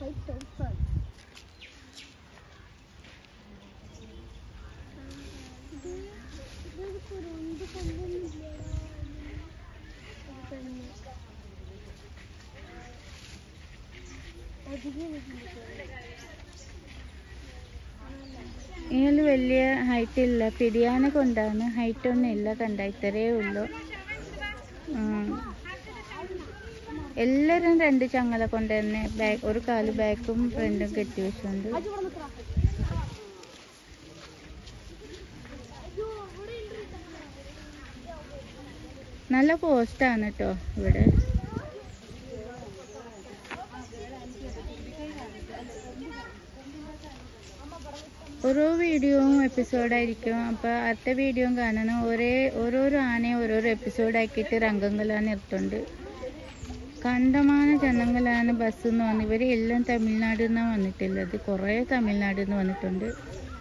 Five thousand രണ്ട് കൊമ്പൊന്നുമില്ലടാ തന്നെ അധികം ഇയാൾ വലിയ ഹൈറ്റ് ഇല്ല പിടിയാനെ കൊണ്ടാണ് ഹൈറ്റ് ഒന്നും ഇല്ല കണ്ട ഇത്രയേ ഉള്ളൂ ഉം. എല്ലാവരും രണ്ട് ചങ്ങല കൊണ്ട് തന്നെ ബാക്ക് ഒരു കാല് ബാക്കും ഫ്രണ്ടും കെട്ടി വെച്ചുണ്ട് അജു ഇവിടെ നിൽക്കടാ അയ്യോ അവിടെ നല്ല പോസ്റ്റാണ് കേട്ടോ ഇവിടെ ഓരോ വീഡിയോയും എപ്പിസോഡായിരിക്കും അപ്പോൾ അടുത്ത വീഡിയോയും കാണണം ഒരേ ഓരോരോ ആനയും ഓരോരോ എപ്പിസോഡാക്കിയിട്ട് രംഗങ്ങളാണ് നിർത്തുന്നുണ്ട് കണ്ടമാന ജനങ്ങളാണ് ബസ് എന്ന് വന്ന് ഇവർ എല്ലാം തമിഴ്നാട്ടിൽ നിന്നാണ് വന്നിട്ടുള്ളത് കുറേ തമിഴ്നാട്ടിൽ നിന്ന് വന്നിട്ടുണ്ട്